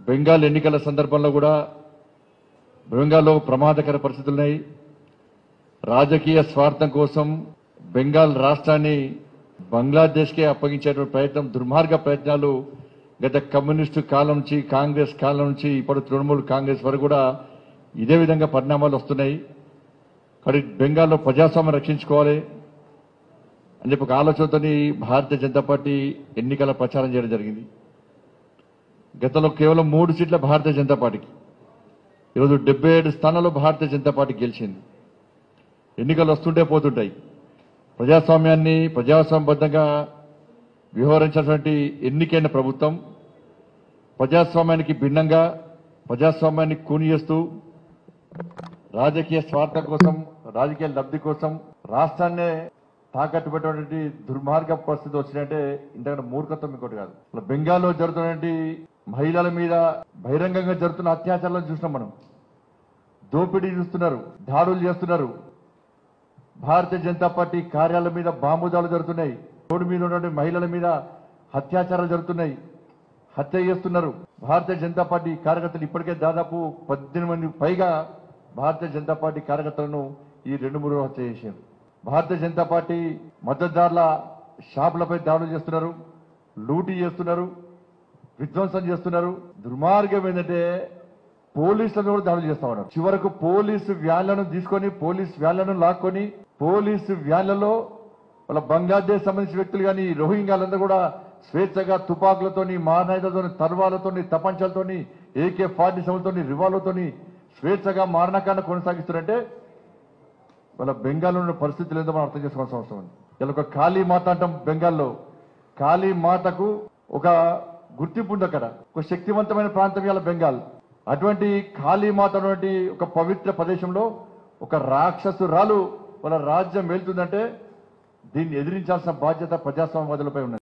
బెంగాల్ ఎన్నికల సందర్భంలో కూడా బెంగాల్లో ప్రమాదకర పరిస్థితులు ఉన్నాయి రాజకీయ స్వార్థం కోసం బెంగాల్ రాష్ట్రాన్ని బంగ్లాదేశ్కే అప్పగించేటువంటి ప్రయత్నం దుర్మార్గ ప్రయత్నాలు గత కమ్యూనిస్టు కాలం నుంచి కాంగ్రెస్ కాలం నుంచి ఇప్పుడు తృణమూల్ కాంగ్రెస్ వరకు కూడా ఇదే విధంగా పరిణామాలు వస్తున్నాయి కానీ బెంగాల్లో ప్రజాస్వామ్యం రక్షించుకోవాలి అని చెప్పి ఒక ఆలోచనతో భారతీయ జనతా పార్టీ ఎన్నికల ప్రచారం చేయడం జరిగింది గతంలో కేవలం మూడు సీట్ల భారతీయ జనతా పార్టీకి ఈరోజు డెబ్బై ఏడు స్థానాల్లో భారతీయ జనతా పార్టీ గెలిచింది ఎన్నికలు వస్తుంటే పోతుంటాయి ప్రజాస్వామ్యాన్ని ప్రజాస్వామ్యబద్ధంగా వ్యవహరించినటువంటి ఎన్నికైన ప్రభుత్వం ప్రజాస్వామ్యానికి భిన్నంగా ప్రజాస్వామ్యాన్ని కూని చేస్తూ రాజకీయ స్వార్థం కోసం రాజకీయ లబ్ధి కోసం రాష్ట్రాన్నే తాకట్టు పెట్టినటువంటి దుర్మార్గ పరిస్థితి వచ్చినట్టే ఇంతకంటే మూర్ఖత్వం ఇంకోటి కాదు అసలు బెంగాల్లో జరుగుతున్నటువంటి మహిళల మీద బహిరంగంగా జరుగుతున్న అత్యాచారాలను చూసినాం మనం దోపిడీ చూస్తున్నారు దాడులు చేస్తున్నారు భారతీయ జనతా పార్టీ కార్యాలయం మీద బాంబు దాడులు జరుగుతున్నాయి రోడ్డు మీద ఉన్నటువంటి మహిళల మీద అత్యాచారాలు జరుగుతున్నాయి హత్య చేస్తున్నారు భారతీయ జనతా పార్టీ కార్యకర్తలు ఇప్పటికే దాదాపు పద్దెనిమిది మంది పైగా భారతీయ జనతా పార్టీ కార్యకర్తలను ఈ రెండు మూడు రోజులు హత్య చేశారు భారతీయ జనతా పార్టీ మద్దతుదారుల షాపులపై దాడులు చేస్తున్నారు లూటీ చేస్తున్నారు విధ్వంసం చేస్తున్నారు దుర్మార్గం ఏంటంటే పోలీసులను కూడా దాడులు చేస్తా ఉన్నారు చివరకు పోలీసు వ్యాన్లను తీసుకొని పోలీస్ వ్యాన్లను లాక్కొని పోలీసు వ్యాన్లలో వాళ్ళ బంగ్లాదేశ్ సంబంధించిన వ్యక్తులు కానీ రోహింగ్యాలందరూ కూడా స్వేచ్ఛగా తుపాకులతోని మారణాయుధాలతోని తర్వాలతోని తపంచాలతోని ఏకే ఫార్టీ సెవెన్తోని రివాల్వర్తోని స్వేచ్ఛగా మారణకాండ కొనసాగిస్తున్నారంటే వాళ్ళ బెంగాల్లో ఉన్న పరిస్థితులు ఏందో మనం అర్థం చేసుకోవాల్సిన అవసరం ఉంది ఇలా ఒక కాళీ మాత అంటాం బెంగాల్లో కాళీ మాతకు ఒక గుర్తింపు ఉంది అక్కడ ఒక శక్తివంతమైన ప్రాంతం ఇవాళ బెంగాల్ అటువంటి కాళీ మాత అటువంటి ఒక పవిత్ర ప్రదేశంలో ఒక రాక్షసురాలు వాళ్ళ రాజ్యం వెళ్తుందంటే దీన్ని ఎదిరించాల్సిన బాధ్యత ప్రజాస్వామ్యవాదులపై ఉన్నది